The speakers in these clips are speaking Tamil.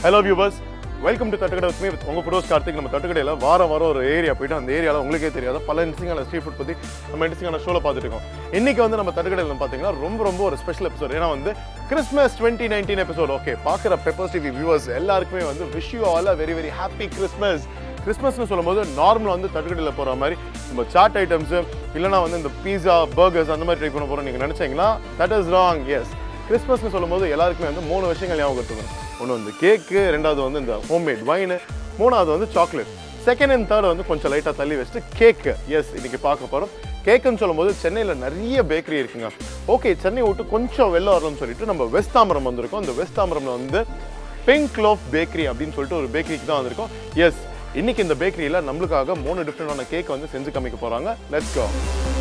Hello viewers welcome to Thattukadai with me with உங்கள் ஃபுடோஸ் கார்த்திக் நம்ம தட்டுக்கடையில் வாரம் வாரம் ஒரு ஏரியா போயிட்டு அந்த ஏரியாவில் உங்களுக்கே தெரியாத பல இன்ட்ரெஸ்டிங்கான ஸ்ட்ரீட் ஃபுட் பற்றி நம்ம இன்ட்ரெஸ்டிங்கான ஷோவில் பார்த்துட்டு இருக்கோம் இன்னைக்கு வந்து நம்ம தட்டுக்கடையில் பார்த்தீங்கன்னா ரொம்ப ரொம்ப ஒரு ஸ்பெஷல் எபிசோட் ஏன்னா வந்து Christmas twenty nineteen episode okay பார்க்குற பெப்பர்ஸ் டிவி வியூவர்ஸ் எல்லாருக்குமே வந்து wish you all a very very happy Christmas கிறிஸ்மஸ்னு சொல்லும்போது நார்மலாக வந்து தட்டுக்கடையில் போகிற மாதிரி நம்ம சாட் ஐட்டம்ஸு இல்லைனா வந்து இந்த பீஸா பர்கர்ஸ் அந்த மாதிரி ட்ரை பண்ண போகிறோம் நீங்கள் நினச்சிங்கன்னா தட் இஸ் ராங் எஸ் கிறிஸ்மஸ்னு சொல்லும்போது எல்லாருக்குமே வந்து மூணு விஷயங்கள் ஞாபகம் இருக்கும் ஒன்று வந்து கேக்கு ரெண்டாவது வந்து இந்த ஹோம்மேட் வைனு மூணாவது வந்து சாக்லேட் செகண்ட் அண்ட் தேர்ட் வந்து கொஞ்சம் லைட்டாக தள்ளி வச்சுட்டு கேக்கு எஸ் இன்னைக்கு பார்க்க போகிறோம் கேக்குன்னு சொல்லும்போது சென்னையில் நிறைய பேக்கரி இருக்குங்க ஓகே சென்னை விட்டு கொஞ்சம் வெளில வரணும்னு சொல்லிட்டு நம்ம வெஸ்ட் தாம்பரம் வந்திருக்கோம் இந்த வெஸ்ட் தாம்பரம்ல வந்து பிங்க் லோஃப் பேக்கரி அப்படின்னு சொல்லிட்டு ஒரு பேக்கரிக்கு தான் வந்திருக்கோம் எஸ் இன்னைக்கு இந்த பேக்கரியில் நம்மளுக்காக மூணு டிஃப்ரெண்டான கேக் வந்து செஞ்சு காமிக்க போகிறாங்க லெட்ஸ் கோ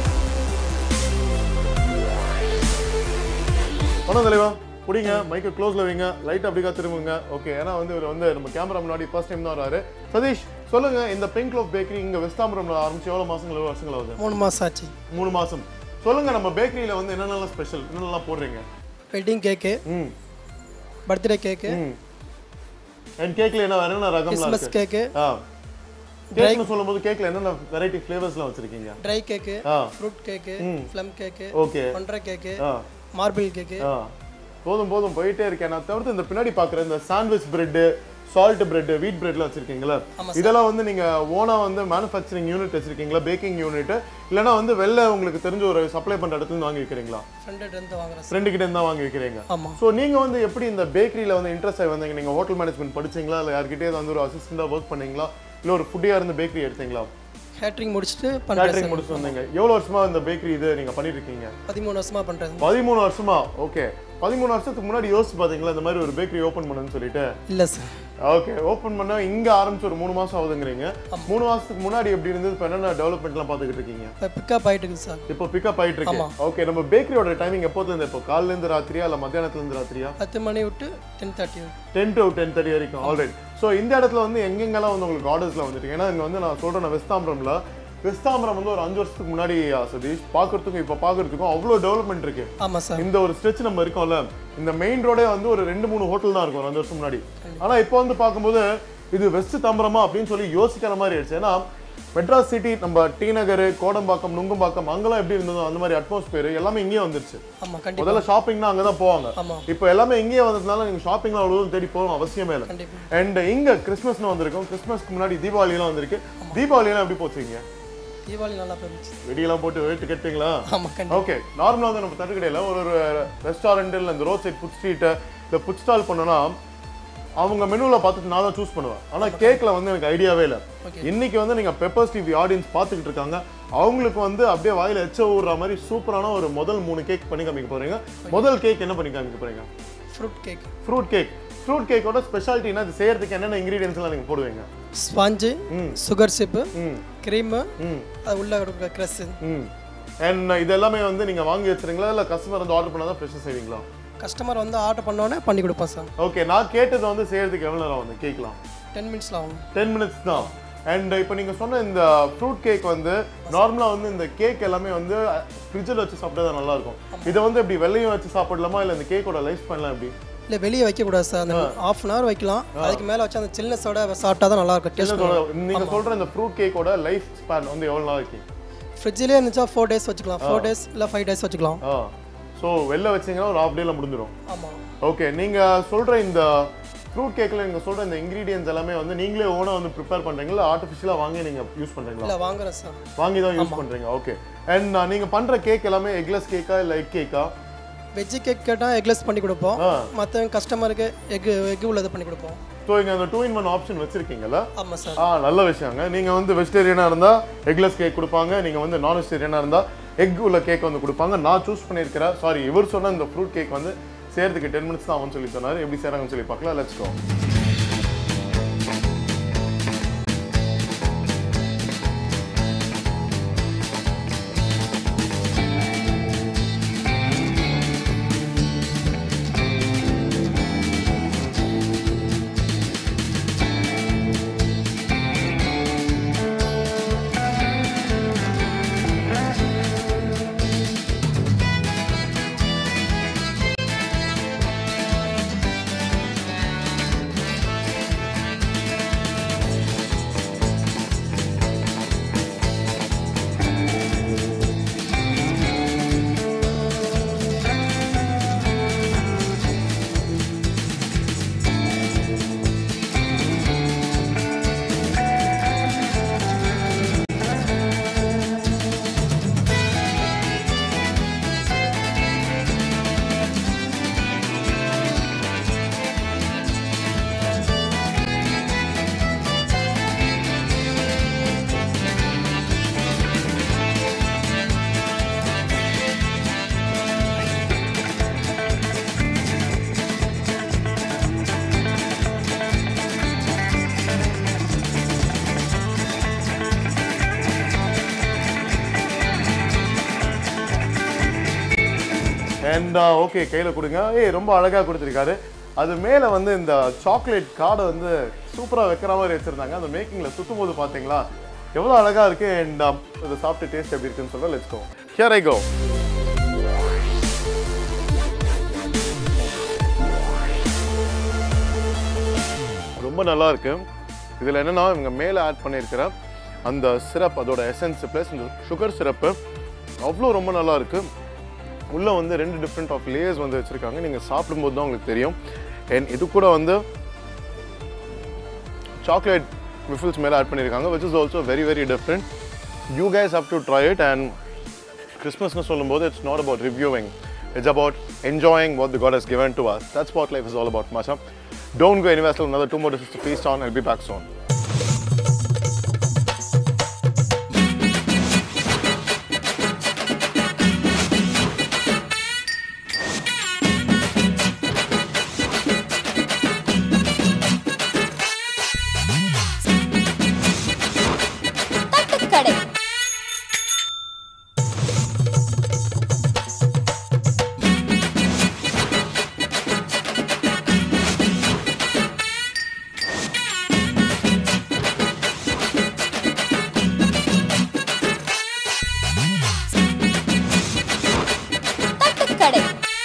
பணம் தலைவா பிடிங்க மைக்கை க்ளோஸ்ல வைங்க லைட் அப்படிக்கா திரும்புங்க ஓகே ஏன்னா வந்து இவர் வந்து நம்ம கேமரா முன்னாடி ஃபர்ஸ்ட் டைம் தான் வராரு சதீஷ் சொல்லுங்க இந்த பிங்க் லோஃப் பேக்கரி இங்க வெஸ்ட் தாம்பரம்ல ஆரம்பிச்சு எவ்வளவு மாசங்கள் எவ்வளவு வருஷங்கள் ஆகுது மூணு மாதம் ஆச்சு மூணு மாசம் சொல்லுங்க நம்ம பேக்கரியில வந்து என்னென்னலாம் ஸ்பெஷல் என்னென்னலாம் போடுறீங்க வெட்டிங் கேக்கு ம் பர்த்டே கேக்கு ம் அண்ட் கேக்ல என்ன என்னென்ன ரகம்லாம் கிறிஸ்மஸ் இருக்கு கேக்கு ஆ கேக்னு சொல்லும்போது கேக்ல என்னென்ன வெரைட்டி ஃப்ளேவர்ஸ்லாம் வச்சிருக்கீங்க ட்ரை கேக்கு ஆ fruit cake plum cake okay ஒன்றரை கேக்கு ஆ மார்பிள் கேக்கு ஆ போதும் போதும் போயிட்டே இருக்கேன் நான் தவிர்த்து இந்த பின்னாடி பார்க்குற இந்த சாண்ட்விச் பிரெட்டு சால்ட் பிரெட் வீட் பிரெட்லாம் வச்சிருக்கீங்களா இதெல்லாம் வந்து நீங்க ஓனா வந்து மேனுஃபேக்சரிங் யூனிட் வச்சிருக்கீங்களா பேக்கிங் யூனிட் இல்லைன்னா வந்து வெளில உங்களுக்கு தெரிஞ்ச ஒரு சப்ளை பண்ற இடத்துல இருந்து வாங்கி வைக்கிறீங்களா ஃப்ரெண்டு இருந்து வாங்குறேன் ஃப்ரெண்டு கிட்ட இருந்து தான் வாங்கி வைக்கிறீங்க ஆமாம் ஸோ நீங்க வந்து எப்படி இந்த பேக்கரியில வந்து இன்ட்ரெஸ்ட் ஆகி வந்தீங்க நீங்க ஹோட்டல் மேனேஜ்மெண்ட் படிச்சீங்களா இல்லை யார்கிட்டயே வந்து ஒரு அசிஸ்டண்டா ஒர்க் பண்ணீங்களா இல்லை ஒரு ஃபுட்டியா இருந்து பேக்கரி எடுத்தீங்களா கேட்ரிங் முடிச்சுட்டு பண்ணுறேன் கேட்டரிங் முடிச்சு வந்தீங்க எவ்வளவு வருஷமா இந்த பேக்கரி இது நீங்க பண்ணிட்டு இருக்கீங்க பதிமூணு வருஷமா பண்ணுறது பதிமூணு வருஷமா ஓகே பதிமூணு வருஷத்துக்கு முன்னாடி யோசிச்சு பாத்தீங்களா இந்த மாதிரி ஒரு பேக்கரி ஓபன் பண்ணுன்னு சொல்லிட்டு இல்லை சார் ஓகே ஓபன் பண்ண இங்க ஆரம்பிச்சு ஒரு மூணு மாசம் ஆகுதுங்கிறீங்க மூணு மாசத்துக்கு முன்னாடி எப்படி இருந்தது இப்போ என்னென்ன டெவலப்மெண்ட்லாம் பார்த்துக்கிட்டு இருக்கீங்க இப்போ பிக்கப் ஆகிட்டு இருக்குது சார் இப்போ பிக்கப் ஆயிட்டு இருக்கு ஓகே நம்ம பேக்கரியோட டைமிங் எப்போதுல இருந்து இப்போ காலைல இருந்து ராத்திரியா இல்ல மத்தியானத்துல இருந்து ராத்திரியா பத்து மணி விட்டு ten thirty ten to ten thirty வரைக்கும் ஆல்ரைட் ஸோ இந்த இடத்துல வந்து எங்கெங்கெல்லாம் வந்து உங்களுக்கு ஆர்டர்ஸ்ல வந்துருக்கு ஏன்னா இங்க வந்து நான் சொல்றேன் நான் வெஸ்தாம்பரம்ல வெஸ்தாம்பரம் வந்து ஒரு அஞ்சு வருஷத்துக்கு முன்னாடி ஆ, சதீஷ் பார்க்கறதுக்கும் இப்போ பார்க்கறதுக்கும் அவ்வளோ டெவலப்மெண்ட் இருக்கு ஆமாம் சார் இந்த ஒரு ஸ்ட்ரெச் நம்ம இருக்கோம்ல இந்த மெயின் ரோடே வந்து ஒரு ரெண்டு மூணு ஹோட்டல் தான் இருக்கும் ஒரு அஞ்சு வருஷம் முன்னாடி ஆனா இப்போ வந்து பார்க்கும்போது இது வெஸ்ட் தாம்பரமா அப்படின்னு சொல்லி யோசிக்கிற மாதிரி ஆயிடுச்சு ஏன்னா மெட்ராஸ் சிட்டி நம்ம டி நகர் கோடம்பாக்கம் நுங்கம்பாக்கம் அங்கெல்லாம் எப்படி இருந்ததோ அந்த மாதிரி அட்மாஸ்பியர் எல்லாமே இங்கேயே வந்துருச்சு ஆமாம் கண்டிப்பாக முதல்ல ஷாப்பிங்னா அங்கே தான் போவாங்க ஆமாம் இப்போ எல்லாமே இங்கேயே வந்ததுனால நீங்க ஷாப்பிங்லாம் அவ்வளோ தேடி போகணும் அவசியமே இல்லை கண்டிப்பாக அண்ட் இங்க கிறிஸ்மஸ்னு வந்திருக்கும் கிறிஸ்மஸ்க்கு முன்னாடி தீபாவளிலாம் வந்திருக்கு தீபாவளிலாம் எப்படி போச்சுங்க தீபாவளி நல்லா போயிருச்சு வெடியெல்லாம் போட்டு வெயிட்டு கட்டுங்களா ஆமாம் கண்டிப்பாக ஓகே நார்மலாக வந்து நம்ம தட்டுக்கடையில் ஒரு ஒரு ரெஸ்டாரண்ட் இல்லை இந்த ரோட் சைட் ஃபுட் ஸ்ட்ரீட்டை இல்லை ஃபுட் ஸ்டால் பண்ணோன்னா அவங்க மெனுவில் பார்த்துட்டு நான் தான் சூஸ் பண்ணுவேன் ஆனால் கேக்கில் வந்து எனக்கு ஐடியாவே இல்லை Okay. இன்னைக்கு வந்து நீங்கள் பெப்பர்ஸ் டிவி ஆடியன்ஸ் பார்த்துக்கிட்டு இருக்காங்க அவங்களுக்கு வந்து அப்படியே வாயில் எச்ச ஊறுற மாதிரி சூப்பரான ஒரு முதல் மூணு கேக் பண்ணி காமிக்க போறீங்க முதல் கேக் என்ன பண்ணி காமிக்க போறீங்க fruit cake fruit cake fruit கேக்கோட ஸ்பெஷாலிட்டினா இது செய்யறதுக்கு என்னென்ன ingredients எல்லாம் நீங்கள் போடுவீங்க ஸ்பாஞ்சு சுகர் சிப்பு ம் க்ரீமு ம் அது உள்ளே கொடுக்குற க்ரெஸ்ஸு ம் அண்ட் இது எல்லாமே வந்து நீங்கள் வாங்கி வச்சுறீங்களா இல்லை கஸ்டமர் வந்து ஆர்டர் பண்ணால் தான் ஃப்ரெஷ்ஷாக செய்வீங்களா கஸ்டமர் வந்து ஆர்டர் பண்ணோன்னே பண்ணி கொடுப்போம் சார் ஓகே நான் கேட்டது வந்து செய்யறதுக்கு எவ்வளோ நேரம் வந்து கேட்கலாம் டென் மினிட்ஸில் ஆகும் டென் மினிட்ஸ் தான் அண்ட் இப்போ நீங்கள் சொன்ன இந்த ஃப்ரூட் கேக் வந்து நார்மலாக வந்து இந்த கேக் எல்லாமே வந்து ஃப்ரிட்ஜில் வச்சு சாப்பிட்டா தான் நல்லா இருக்கும் இதை வந்து இப்படி வெள்ளையும் வச்சு சாப்பிடலாமா இல்லை இந்த கேக்கோட லைஃப் பண்ணலாம் எப்படி இல்லை வெளியே வைக்கக்கூடாது சார் அந்த ஆஃப் அன் ஹவர் வைக்கலாம் அதுக்கு மேலே வச்சு அந்த சில்னஸோட சாப்பிட்டா தான் நல்லா இருக்கும் டேஸ்ட் என்னதோட- நீங்க சொல்ற இந்த ஃப்ரூட் கேக்கோட லைஃப் ஸ்பேன் வந்து எவ்வளோ நாள் இருக்கு ஃப்ரிட்ஜிலே இருந்துச்சா ஃபோர் டேஸ் வச்சுக்கலாம் ஃபோர் டேஸ் இல்லை ஃபைவ் டேஸ் வச்சுக்கலாம் ஆ ஸோ வெளில வச்சீங்கன்னா ஒரு ஹாஃப் டேல முடிஞ்சிடும் ஆமாம் ஓகே நீங்க சொல்ற இந்த ஃப்ரூட் கேக்கில் நீங்க சொல்ற இந்த இன்கிரீடியன்ஸ் எல்லாமே வந்து நீங்களே ஓனா வந்து ப்ரிப்பேர் பண்றீங்களா இல்லை ஆர்டிஃபிஷியலாக வாங்கி நீங்க யூஸ் பண்றீங்களா இல்லை வாங்குறேன் சார் வாங்கி தான் யூஸ் பண்றீங்க ஓகே அண்ட் நீங்க பண்ற கேக் எல்லாமே எக்லெஸ் கேக்கா இல்லை எக் கேக்கா வெஜ்ஜு கேக் கேட்டால் எக்லெஸ் பண்ணி கொடுப்போம் ஆ மற்ற கஸ்டமருக்கு எக் எக் உள்ளது பண்ணி கொடுப்போம் ஸோ இங்க அந்த டூ இன் ஒன் ஆப்ஷன் வச்சிருக்கீங்கல்ல ஆமாம் சார் ஆ நல்ல விஷயங்க நீங்க வந்து வெஜிடேரியனா இருந்தா எக்லெஸ் கேக் கொடுப்பாங்க நீங்க வந்து நான் வெஜிடேரியனா இருந்தா எக் உள்ள கேக் வந்து கொடுப்பாங்க நான் சூஸ் பண்ணியிருக்கிற சாரி இவர் சொன்ன இந்த ஃப்ரூட் கேக் வந்து செய்யறதுக்கு டென் மினிட்ஸ் தான் ஆகும்னு சொல்லி சொன்னாரு எப்படி செய்றாங்கன்னு சொல்லி பார்க்கலாம் லெட்ஸ் கோ அண்ட் ஓகே கையில் கொடுங்க ஏய் ரொம்ப அழகாக கொடுத்துருக்காரு அது மேலே வந்து இந்த சாக்லேட் கார்டை வந்து சூப்பராக வைக்கிற மாதிரி வச்சுருந்தாங்க அந்த மேக்கிங்கில் சுற்றும் போது பார்த்தீங்களா எவ்வளோ அழகாக இருக்குது அண்ட் இதை சாப்பிட்டு டேஸ்ட் எப்படி இருக்குன்னு சொல்ல லெட்ஸ் கோ ஹியர் ஐ கோ ரொம்ப நல்லா இருக்கு இதில் என்னன்னா இவங்க மேலே ஆட் பண்ணியிருக்கிற அந்த சிரப் அதோட எசன்ஸ் ப்ளஸ் இந்த சுகர் சிரப்பு அவ்வளோ ரொம்ப நல்லா இருக்கு உள்ளே வந்து ரெண்டு டிஃப்ரெண்ட் ஆஃப் லேயர்ஸ் வந்து வச்சுருக்காங்க நீங்கள் சாப்பிடும்போது தான் உங்களுக்கு தெரியும் அண்ட் இது கூட வந்து சாக்லேட் விஃபில்ஸ் மேலே ஆட் பண்ணியிருக்காங்க which is also very very different you guys have to try it and கிறிஸ்மஸ்னு சொல்லும்போது it's not about reviewing it's about enjoying what the God has given to us that's what life is all about Masha don't go anywhere till another two more dishes to feast on I'll be back soon தட்டுக்கடை தட்டுக்கடை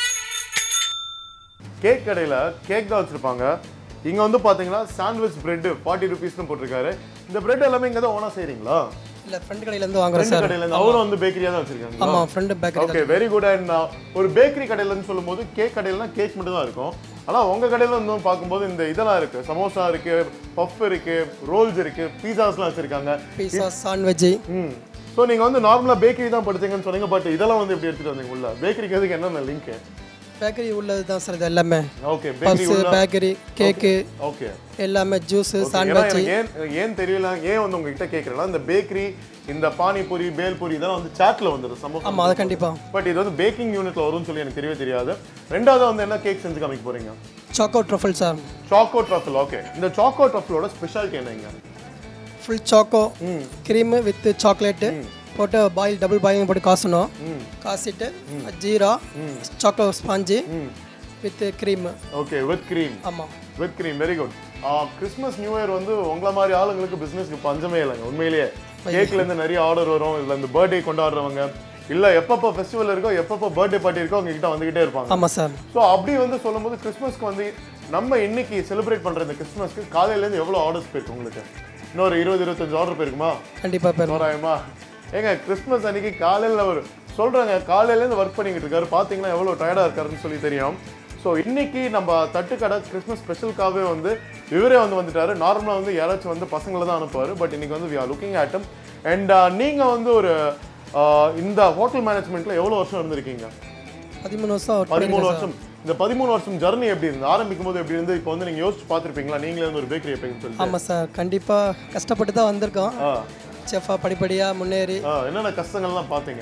கேக் கடையில் கேக் தான் வச்சுருப்பாங்க இங்கே வந்து பார்த்தீங்கன்னா சாண்ட்விச் பிரெட் ஃபார்ட்டி ருபீஸ்னு போட்டிருக்காரு இந்த பிரெட் எல்லாமே இங்கே தான் ஓனாக செய்கிறீங்களா இல்லை ஃப்ரெண்ட் கடையிலேருந்து வாங்குறேன் ரெண்டு சார் கடையிலேருந்து அவரும் வந்து பேக்கரியாக தான் வச்சுருக்காங்க ஆமாம் friend bakery okay very good and ஒரு பேக்கரி கடையிலன்னு சொல்லும்போது கேக் கடையிலனா கேக் மட்டும் தான் இருக்கும் ஆனா உங்க கடையில வந்து பார்க்கும்போது இந்த இதெல்லாம் இருக்கு சமோசா இருக்கு பஃப் இருக்கு ரோல்ஸ் இருக்கு பீஸாஸ்லாம் வச்சிருக்காங்க பீஸா சாண்ட்விட்ஜு ம் ஸோ நீங்க வந்து நார்மலா பேக்கரி தான் படிச்சீங்கன்னு சொன்னீங்க பட் இதெல்லாம் வந்து எப்படி எடுத்துட்டு வந்தீங்க உள்ள பேக்கரிக்கு எதுக்கு என்னென்ன லிங்க் பேக்கரி உள்ளது தான் சார் இது எல்லாமே ஓகே பேக்கரி பப்ஸு உள்ள பேக்கரி கேக்கு ஓகே எல்லாமே ஜூஸு ஏன்னா சாண்ட்விட்ஜு எனக்கு ஏன் ஏன் தெரியல ஏன் வந்து உங்ககிட்ட கேட்கறேன்னா இந்த பேக்கரி இந்த பானிபூரி பேல்பூரி இதெல்லாம் வந்து சாட்ல வந்துடும் சமோசா ஆமாம் அது கண்டிப்பாக பட் இது வந்து பேக்கிங் யூனிட்ல வரும்னு சொல்லி எனக்கு தெரியவே தெரியாது ரெண்டாவது வந்து என்ன கேக் செஞ்சு காமிக்க போறீங்க choco truffle sir choco truffle okay இந்த சாக்கோ ட்ரஃபிளோட ஸ்பெஷாலிட்டி என்னங்க full choco cream with chocolate போட்டு பாயில் டபுள் பாயிலிங் போட்டு காசணும் காசிட்டு ஜீரா choco sponge with cream okay with cream ஆமாம் with cream very good Christmas new year வந்து உங்களை மாதிரி ஆளுங்களுக்கு பிசினஸ்க்கு பஞ்சமே இல்லைங்க உண்மையிலேயே கேக்ல இருந்து நிறைய ஆர்டர் வரும் இதுல இந்த பர்த்டே கொண்டாடுறவங்க இல்ல எப்பப்போ ஃபெஸ்டிவல் இருக்கோ எப்பப்போ பர்த்டே பார்ட்டி இருக்கோ அவங்க கிட்ட வந்துகிட்டே இருப்பாங்க ஆமாம் சார் ஸோ அப்படி வந்து சொல்லும்போது கிறிஸ்மஸ்க்கு வந்து நம்ம இன்னைக்கு செலிப்ரேட் பண்ற இந்த கிறிஸ்மஸ்க்கு காலையில இருந்து எவ்வளவு ஆர்டர்ஸ் போயிருக்கு உங்களுக்கு இன்னொரு இருபது இருபத்தஞ்சு ஆர்டர் போயிருக்குமா கண்டிப்பாக பேர் தோராயமா ஏங்க கிறிஸ்மஸ் அன்னைக்கு காலையில் ஒரு சொல்கிறாங்க காலையிலேருந்து ஒர்க் பண்ணிக்கிட்டு இருக்காரு பார்த்தீங்கன்னா எவ்வளோ டயர்டாக இருக்காருன்னு சொல்லி தெரியும் ஸோ இன்னைக்கு நம்ம தட்டுக்கடை கிறிஸ்மஸ் ஸ்பெஷலுக்காகவே வந்து இவரே வந்து வந்துட்டாரு நார்மலாக வந்து யாராச்சும் வந்து பசங்களை தான் அனுப்புவார் பட் இன்னைக்கு வந்து வி ஆர் லுக்கிங் ஆட்டம் அண்ட் நீங்கள் வந்து ஒரு ஆஹ், இந்த ஹோட்டல் மேனேஜ்மெண்ட்ல எவ்வளோ வருஷம் இருந்திருக்கீங்க பதிமூணு வருஷம் ஒர்க் பதிமூணு வருஷம் இந்த பதிமூணு வருஷம் ஜர்னி எப்படி இருந்து ஆரம்பிக்கும் போது எப்படி இருந்து இப்போ வந்து நீங்கள் யோசிச்சு பார்த்துருப்பீங்களா நீங்களே வந்து ஒரு பேக்கரி வைப்பீங்கன்னு சொல்லிட்டு ஆமாம் சார் கண்டிப்பாக கஷ்டப்பட்டு தான் வந்திருக்கோம் ஆ செஃபாக படிப்படியாக முன்னேறி ஆ என்னென்ன கஷ்டங்கள்லாம் பார்த்தீங்க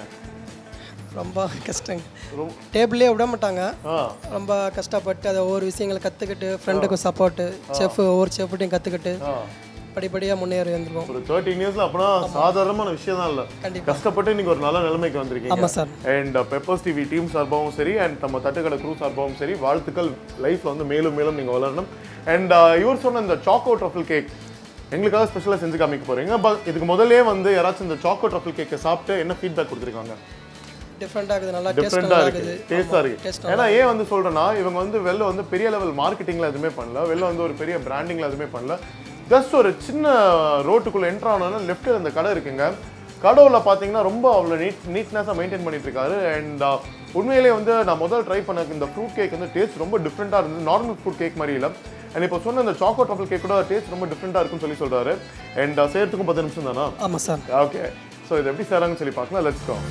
ரொம்ப கஷ்டங்க ரொம்ப டேபிளே விட மாட்டாங்க ஆ ரொம்ப கஷ்டப்பட்டு அதை ஒவ்வொரு விஷயங்களை கற்றுக்கிட்டு ஃப்ரெண்டுக்கும் சப்போர்ட்டு செஃப் ஒவ்வொரு செஃப்ட்டையும் கற்றுக்கிட்டு ஆ படிப்படியாக முன்னேறி வந்திருக்கோம் ஒரு தேர்ட்டின் இயர்ஸ்ல அப்பனா சாதாரணமான விஷயம் தான் இல்ல கண்டிப்பா. கஷ்டப்பட்டு இன்னைக்கு ஒரு நல்ல நிலைமைக்கு வந்திருக்கீங்க ஆமாம் sir and Peppers TV team சார்பாகவும் சரி அண்ட் நம்ம தட்டுக்கடை க்ரூ சார்பாகவும் சரி வாழ்த்துக்கள் லைஃப்ல வந்து மேலும் மேலும் நீங்க வளரணும் அண்ட் இவர் சொன்ன இந்த சாக்கோ ட்ரஃபிள் கேக் எங்களுக்காக ஸ்பெஷலாக செஞ்சு காமிக்க போறீங்க பட் இதுக்கு முதல்லே வந்து யாராச்சும் இந்த சாக்கோ ட்ரஃபிள் கேக்கை சாப்பிட்டு என்ன ஃபீட்பேக் கொடுத்துருக்காங்க டிஃப்ரெண்ட்டாக இருக்குது நல்லா டேஸ்ட் டிஃப்ரெண்டா நல்லா இருக்கு இருக்குது டேஸ்டா இருக்கு taste ஏன்னா ஏன் வந்து சொல்றேன்னா இவங்க வந்து வெளில வந்து பெரிய லெவல் மார்க்கெட்டிங்ல எதுவுமே பண்ணல வெளில வந்து ஒரு பெரிய பிராண்டிங்ல எதுவுமே பண்ணல ஜஸ்ட் ஒரு சின்ன ரோட்டுக்குள்ள என்ட்ரு ஆனோன்னா லெஃப்ட் அந்த கடை இருக்குங்க கடவுள பார்த்தீங்கன்னா ரொம்ப அவ்வளோ நீட் நீட்னஸாக மெயின்டைன் பண்ணிட்டு இருக்காரு அண்ட் உண்மையிலேயே வந்து நான் முதல் ட்ரை பண்ண இந்த ஃப்ரூட் கேக் வந்து டேஸ்ட் ரொம்ப டிஃப்ரெண்ட்டாக இருந்தது நார்மல் ஃப்ரூட் கேக் மாதிரி இல்லை அண்ட் இப்போ சொன்ன இந்த சாக்கோ ட்ரஃபிள் கேக் கூட டேஸ்ட் ரொம்ப டிஃப்ரெண்ட்டாக இருக்குன்னு சொல்லி சொல்றாரு அண்ட் செய்யறதுக்கும் பத்து நிமிஷம் தானா ஆமாம் சார் ஓகே ஸோ இது எப்படி செய்கிறாங்கன்னு சொல்லி பார்க்கலாம் let's go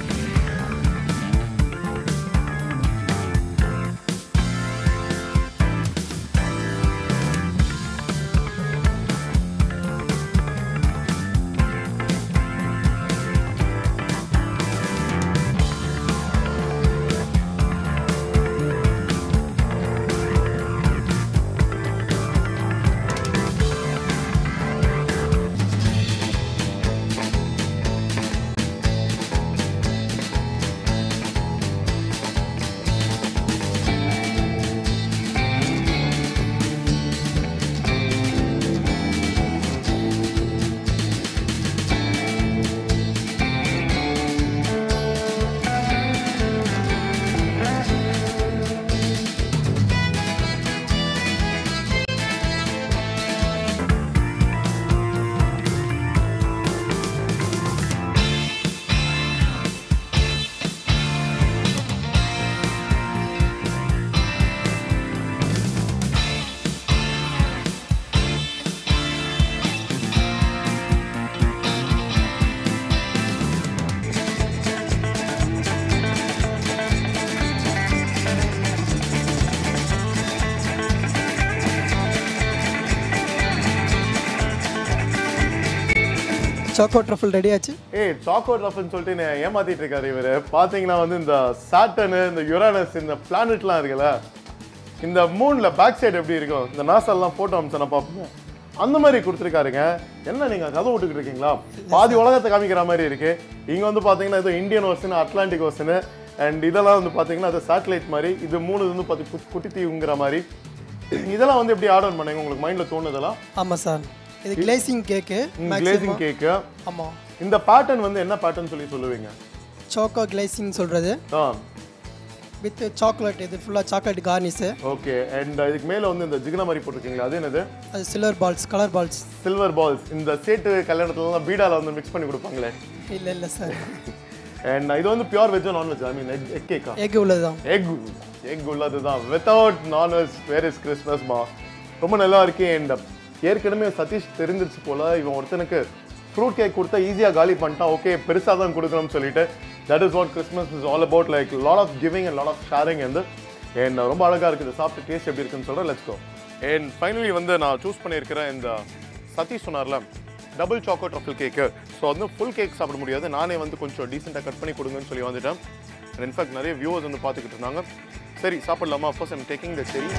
choco truffle ready ஆச்சு ஏய் சாக்கோ ட்ரஃப்னு சொல்லிட்டு என்னை ஏமாத்திட்டு இருக்காரு இவர் பார்த்தீங்கன்னா வந்து இந்த சாட்டனு இந்த யுரானஸ் இந்த பிளானட்லாம் இருக்குல்ல இந்த மூணில் பேக் சைடு எப்படி இருக்கும் இந்த நாசாலாம் ஃபோட்டோ அமிச்சா பார்ப்போம் அந்த மாதிரி கொடுத்துருக்காருங்க என்ன நீங்கள் கதை விட்டுக்கிட்டு இருக்கீங்களா பாதி உலகத்தை காமிக்கிற மாதிரி இருக்கு இங்கே வந்து பார்த்தீங்கன்னா இது Indian Ocean Atlantic Ocean and இதெல்லாம் வந்து பார்த்தீங்கன்னா அது சேட்டலைட் மாதிரி இது மூணு வந்து பார்த்து குட்டி- குட்டி தீவுங்கிற மாதிரி இதெல்லாம் வந்து எப்படி ஆர்டர் பண்ணீங்க உங்களுக்கு மைண்டில் தோணுதெல்லாம் ஆமாம் சார் இது கிளேசிங் கேக்கு கிளேசிங் கேக்கு ஆமாம் இந்த பேட்டர்ன் வந்து என்ன பேட்டர்ன் சொல்லி சொல்லுவீங்க சாக்கோ கிளேசிங் சொல்கிறது ஆ வித் சாக்லேட் இது ஃபுல்லாக சாக்லேட் கார்னிஸு ஓகே அண்ட் இதுக்கு மேல வந்து இந்த ஜிகினா மாதிரி போட்டிருக்கீங்களா அது என்னது அது silver balls colour balls silver balls இந்த சேட்டு கல்யாணத்துலலாம் பீடால வந்து மிக்ஸ் பண்ணி கொடுப்பாங்களே இல்லை இல்லை சார் அண்ட் இது வந்து pure veg non veg I mean egg egg கேக்கா எக் உள்ளது தான் எக் எக் உள்ளது தான் without non veg where is Christmas மா ரொம்ப நல்லா இருக்கு அண்ட் ஏற்கனவே சதீஷ் தெரிஞ்சிருச்சு போல இவன் ஒருத்தனுக்கு ஃப்ரூட் கேக் கொடுத்தா ஈஸியாக காலி பண்ணிட்டான் ஓகே பெருசாக தான் கொடுக்கணும்னு சொல்லிட்டு that is what Christmas is all about like lot of giving and lot of sharing வந்து அண்ட் ரொம்ப அழகாக இருக்குது சாப்பிட்டு டேஸ்ட் எப்படி இருக்குன்னு சொல்கிறேன் லெட்ஸ் கோ அண்ட் ஃபைனலி வந்து நான் சூஸ் பண்ணியிருக்கிற இந்த சதீஷ் சொன்னார்ல double choco truffle cake so வந்து ஃபுல் கேக் சாப்பிட முடியாது நானே வந்து கொஞ்சம் டீசெண்டாக கட் பண்ணி கொடுங்கன்னு சொல்லி வந்துட்டேன் இன்ஃபேக்ட் நிறைய வியூவர்ஸ் வந்து பார்த்துக்கிட்டு இருந்தாங்க சரி சாப்பிடலாமா ஃபர்ஸ்ட் ஐம் டேக்கிங் த சரி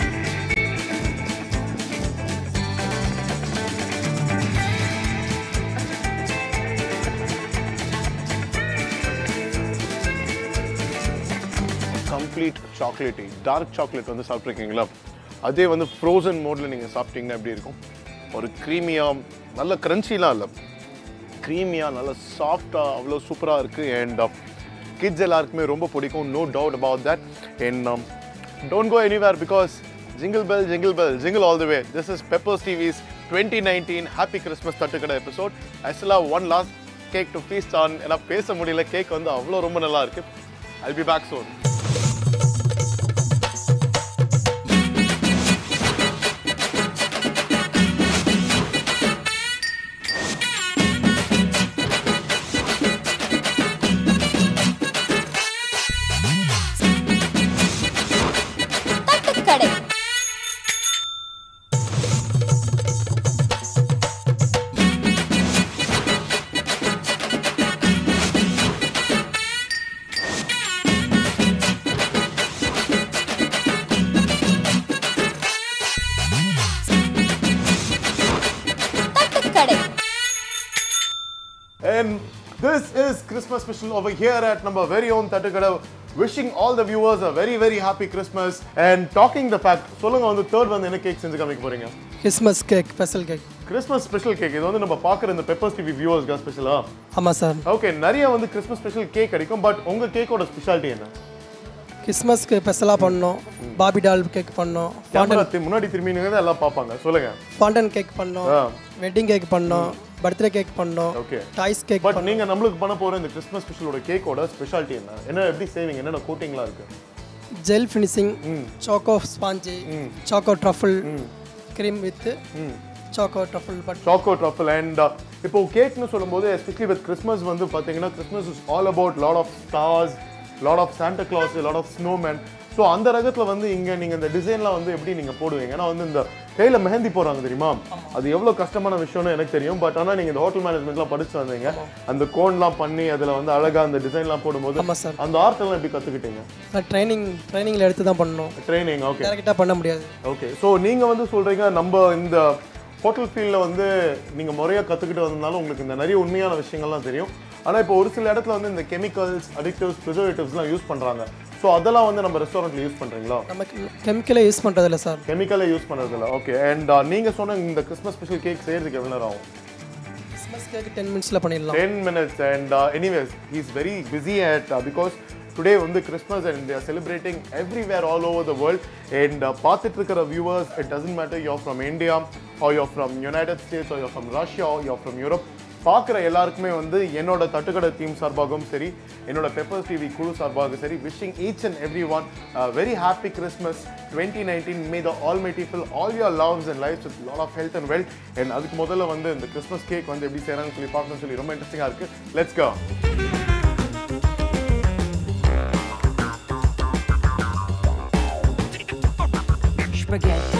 கம்ப்ளீட் சாக்லேட்டி டார்க் சாக்லேட் வந்து சாப்பிட்ருக்கீங்களா அதே வந்து ஃப்ரோசன் மோடில் நீங்கள் சாப்பிட்டீங்கன்னா எப்படி இருக்கும் ஒரு க்ரீமியாக நல்ல க்ரன்ச்சிலாம் இல்லை க்ரீமியாக நல்ல சாஃப்டாக அவ்வளோ சூப்பராக இருக்குது அண்ட் கிட்ஸ் எல்லாருக்குமே ரொம்ப பிடிக்கும் no doubt about that and don't go anywhere because jingle bell jingle bell jingle all the way this is Peppers TV's twenty nineteen happy Christmas தட்டுக்கடை எபிசோட் ஆக்சுவலாக one last cake to feast on ஏன்னா பேச முடியல கேக் வந்து அவ்வளோ ரொம்ப நல்லா இருக்கு ஐல் பி பேக் சோன் தட்டுக்கடை தட்டுக்கடை And this is Christmas special over here at number very own Tatukada. Wishing all the viewers a very very happy Christmas and talking the fact சொல்லுங்க வந்து தேர்ட் வந்து என்ன கேக் செஞ்சு காமிக்க போறீங்க Christmas cake special cake Christmas special cake இது வந்து நம்ம பார்க்குற இந்த பெப்பர்ஸ் டிவி வியூவர்ஸ்க்கு ஸ்பெஷலா ஆமாம் சார் ஓகே நிறைய வந்து கிறிஸ்மஸ் ஸ்பெஷல் கேக் கிடைக்கும் பட் உங்க கேக்கோட ஸ்பெஷாலிட்டி என்ன கிறிஸ்மஸ்க்கு ஸ்பெஷலாக பண்ணோம் பாபி டால் கேக் பண்ணோம் கேமரா முன்னாடி திரும்பி நின்று எல்லாம் பார்ப்பாங்க சொல்லுங்க ஃபாண்டன் கேக் பண்ணோம் ஆ வெட்டிங் கேக் பண்ணோம் பர்த்டே கேக் பண்ணோம் ஓகே டாய்ஸ் கேக் பட் நீங்க நம்மளுக்கு பண்ண போற இந்த கிறிஸ்மஸ் ஸ்பெஷலோட கேக்கோட ஸ்பெஷாலிட்டி என்ன என்ன எப்படி செய்வீங்க என்னென்ன கோட்டிங்லாம் இருக்கு gel finishing choco spongy choco truffle cream with choco truffle but choco truffle and இப்போ கேக்னு சொல்லும்போது எஸ்பெஷலி வித் கிறிஸ்மஸ் வந்து பார்த்தீங்கன்னா Christmas is all about lot of stars lot of Santa Claus lot of snowman so அந்த ரகத்தில் வந்து இங்கே நீங்கள் இந்த டிசைன்லாம் வந்து எப்படி நீங்கள் போடுவீங்க ஏன்னா வந்து இந்த கையில் மெஹந்தி போடுறாங்க தெரியுமா அது எவ்வளோ கஷ்டமான விஷயம்னு எனக்கு தெரியும் பட் ஆனால் நீங்கள் இந்த ஹோட்டல் மேனேஜ்மெண்ட்லாம் படிச்சு வந்தீங்க அந்த கோன்லாம் பண்ணி அதில் வந்து அழகாக அந்த டிசைன்லாம் போடும்போது ஆமாம் சார் அந்த ஆர்ட்டெல்லாம் எப்படி கற்றுக்கிட்டீங்க நான் ட்ரைனிங் ட்ரைனிங்கில் எடுத்து தான் பண்ணோம் ட்ரைனிங் ஓகே டேரெக்டாக பண்ண முடியாது ஓகே ஸோ நீங்கள் வந்து சொல்கிறீங்க நம்ம இந்த ஹோட்டல் ஃபீல்டில் வந்து நீங்கள் முறையாக கற்றுக்கிட்டு வந்ததுனால உங்களுக்கு இந்த நிறைய உண்மையான விஷயங்கள்லாம் தெரியும் ஆனால் இப்போ ஒரு சில இடத்துல வந்து இந்த கெமிக்கல்ஸ் அடிக்டிவ்ஸ் ப்ரிசர்வேட்டிவ்ஸ்லாம் யூஸ் பண்ணுறாங்க ஸோ அதெல்லாம் வந்து நம்ம ரெஸ்டாரண்ட்டில் யூஸ் பண்ணுறீங்களா நமக்கு கெமிக்கலே யூஸ் பண்ணுறதில்ல சார் கெமிக்கலை யூஸ் பண்ணுறதில்ல ஓகே அண்ட் நீங்கள் சொன்ன இந்த கிறிஸ்மஸ் ஸ்பெஷல் கேக் செய்கிறதுக்கு எவ்வளோ நேரம் ஆகும் கிறிஸ்மஸ் கேக் டென் மினிட்ஸில் பண்ணிடலாம் 10 minutes and uh, anyways he's very busy at uh, because today வந்து Christmas and they are celebrating everywhere all over the world and uh, பார்த்துட்டு இருக்கிற viewers it doesn't matter you're from India or you're from United States or you're from Russia or you're from Europe பார்க்குற எல்லாருக்குமே வந்து என்னோட தட்டுக்கடை டீம் சார்பாகவும் சரி என்னோட பெப்பர்ஸ் டிவி குழு சார்பாகவும் சரி wishing each and every one very happy Christmas twenty nineteen may the all my people all your loves and life with lot of health and wealth and அதுக்கு முதல்ல வந்து இந்த கிறிஸ்மஸ் கேக் வந்து எப்படி செய்கிறாங்கன்னு சொல்லி பார்க்கணும்னு சொல்லி ரொம்ப இன்ட்ரெஸ்டிங்காக இருக்குது let's go spaghetti,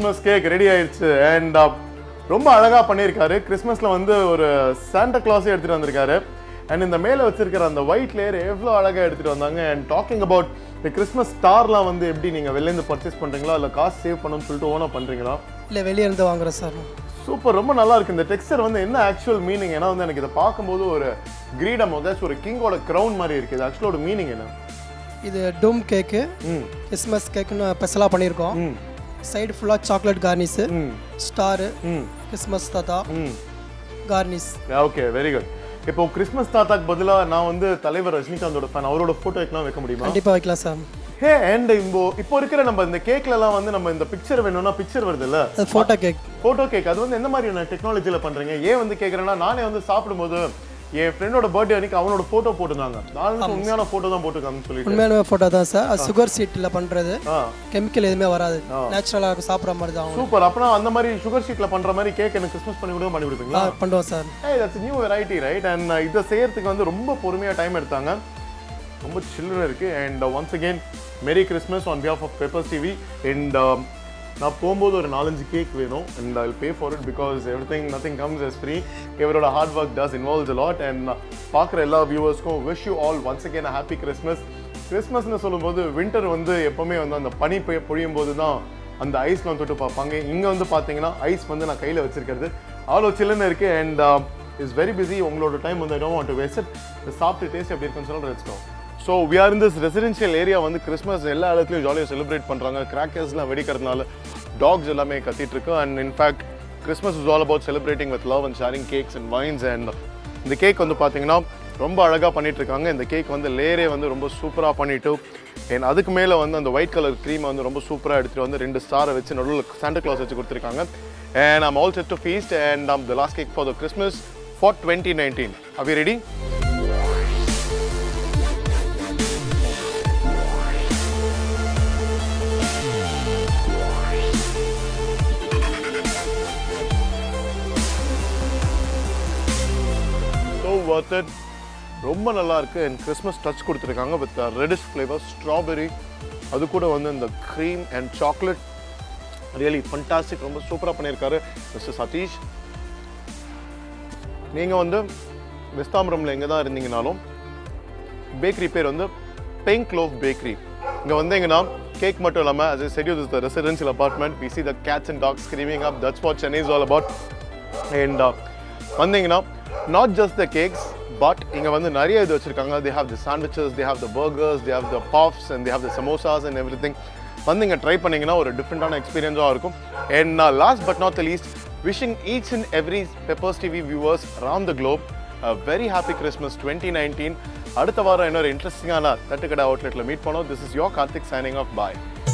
Christmas cake ready ஆயிடுச்சு அண்ட் ரொம்ப அழகா பண்ணியிருக்காரு கிறிஸ்மஸ்ல வந்து ஒரு சாண்டா கிளாஸே எடுத்துட்டு வந்திருக்காரு அண்ட் இந்த மேல வச்சிருக்கிற அந்த ஒயிட் லேயர் எவ்வளோ அழகா எடுத்துட்டு வந்தாங்க அண்ட் டாக்கிங் அபவுட் இந்த கிறிஸ்மஸ் ஸ்டார்லாம் வந்து எப்படி நீங்க வெளில இருந்து பர்ச்சேஸ் பண்றீங்களா இல்ல காசு சேவ் பண்ணணும்னு சொல்லிட்டு ஓனா பண்றீங்களா இல்லை வெளியே இருந்து வாங்குறோம் சார் சூப்பர் ரொம்ப நல்லா இருக்கு இந்த டெக்ஸ்டர் வந்து என்ன ஆக்சுவல் மீனிங் ஏன்னா வந்து எனக்கு இதை பார்க்கும்போது ஒரு கிரீடம் ஏதாச்சும் ஒரு கிங்கோட கிரவுன் மாதிரி இருக்கு இது ஆக்சுவலோட மீனிங் என்ன இது டூம் கேக்கு ம் கிறிஸ்மஸ் கேக்குன்னு ஸ்பெஷலாக பண்ணியிருக்கோம் ம் சைடு ஃபுல்லாக சாக்லேட் கார்னிஸு ம் ஸ்டாரு ம் கிறிஸ்மஸ் தாத்தா ம் கார்னிஸ் ஓகே வெரி குட் இப்போ கிறிஸ்மஸ் தாத்தாக்கு பதிலா நான் வந்து தலைவர் ரஜினிகாந்தோட ஃபேன் அவரோட போட்டோ வைக்கலாம் வைக்க முடியுமா கண்டிப்பாக வைக்கலாம் சார் ஹே அண்ட் இப்போ இப்போ இருக்கிற நம்ம இந்த கேக்ல எல்லாம் வந்து நம்ம இந்த பிக்சர் வேணும்னா பிக்சர் வருது இல்ல அது ஃபோட்டோ கேக் போட்டோ கேக் அது வந்து எந்த மாதிரியான டெக்னாலஜில பண்றீங்க ஏன் வந்து கேக்குறேன்னா நானே வந்து சாப்பிடும்போது என் ஃப்ரெண்டோட பர்த்டே அன்னைக்கு அவனோட போட்டோ போட்டிருந்தாங்க நான் உண்மையான போட்டோ தான் போட்டிருக்காங்கன்னு சொல்லிட்டு உண்மையான ஃபோட்டோ தான் சார் அது சுகர் சீட்டில் பண்ணுறது ஆ கெமிக்கல் எதுவுமே வராது நேச்சுரலாக சாப்பிட்ற மாதிரி தான் சூப்பர் அப்பனா அந்த மாதிரி சுகர் ஷீட்ல பண்ற மாதிரி கேக் எனக்கு கிறிஸ்மஸ் பண்ணி கூட பண்ணி கொடுப்பீங்களா ஆ, பண்ணுவோம் சார் ஏய் that's new variety right and இதை செய்யறதுக்கு வந்து ரொம்ப பொறுமையாக டைம் எடுத்தாங்க ரொம்ப சில்லுன்னு இருக்கு and once again merry Christmas on behalf of papers TV and நான் போகும்போது ஒரு நாலஞ்சு கேக் வேணும் and I pay for it because everything nothing comes as free இவரோட hard work does involves lot and பார்க்குற எல்லா வியூவர்ஸ்க்கும் wish you all once again happy Christmas கிறிஸ்மஸ்னு சொல்லும்போது வின்டர் வந்து எப்பவுமே வந்து அந்த பனி பெய்ய பொழியும் போது தான் அந்த ஐஸ்லாம் தொட்டு பார்ப்பாங்க இங்கே வந்து பார்த்தீங்கன்னா ஐஸ் வந்து நான் கையில் வச்சிருக்கிறது அவ்வளோ சில்லுன்னு இருக்கு அண்ட் இஸ் வெரி பிஸி உங்களோட டைம் வந்து I don't want to waste it சாப்பிட்டு டேஸ்ட் எப்படி இருக்குன்னு சொல்லி வச்சுக்கோ so we are in this residential area வந்து கிறிஸ்மஸ் எல்லா இடத்துலையும் ஜாலியாக செலிப்ரேட் பண்ணுறாங்க கிராக்கர்ஸ்லாம் வெடிக்கிறதுனால டாக்ஸ் எல்லாமே கத்திட்டு இருக்கு and in fact Christmas is all about celebrating with love and sharing cakes and wines and இந்த கேக் வந்து பார்த்தீங்கன்னா ரொம்ப அழகாக பண்ணிட்டு இருக்காங்க இந்த கேக் வந்து லேயரே வந்து ரொம்ப சூப்பராக பண்ணிட்டு அண்ட் அதுக்கு மேலே வந்து அந்த ஒயிட் கலர் க்ரீமை வந்து ரொம்ப சூப்பராக எடுத்துகிட்டு வந்து ரெண்டு ஸ்டாரை வச்சு நடுவில் சாண்டா கிளாஸ் வச்சு கொடுத்துருக்காங்க and I'm all set to feast and am the last cake for the Christmas for twenty nineteen அவி ரெடி ஸோ ஒர்த் இட் ரொம்ப நல்லா இருக்கு அண்ட் கிறிஸ்மஸ் டச் கொடுத்துருக்காங்க வித் ரெடிஷ் ஃப்ளேவர் ஸ்ட்ராபெரி அது கூட வந்து இந்த cream and chocolate really fantastic ரொம்ப சூப்பராக பண்ணியிருக்காரு மிஸ்டர் சதீஷ் நீங்கள் வந்து வெஸ்தாம்பரமில் எங்கே தான் இருந்தீங்கனாலும் பேக்கரி பேர் வந்து பிங்க் லோஃப் பேக்கரி இங்கே வந்தீங்கன்னா கேக் மட்டும் இல்லாமல் as I said you this is the residential apartment we see the cats and dogs screaming up that's what Chennai is all about and uh, வந்தீங்கன்னா not just the cakes but இங்கே வந்து நிறைய இது வச்சுருக்காங்க they have the sandwiches they have the burgers they have the puffs and they have the samosas and எவ்ரி திங் வந்து இங்கே ட்ரை பண்ணிங்கன்னா ஒரு டிஃப்ரெண்ட்டான எக்ஸ்பீரியன்ஸாக இருக்கும் and last but not the least wishing each and every Peppers TV viewers around the globe very happy Christmas twenty nineteen அடுத்த வாரம் இன்னொரு இன்ட்ரெஸ்டிங்கான தட்டுக்கடை அவுட்லெட்டில் மீட் பண்ணோம் this is your Karthik signing off bye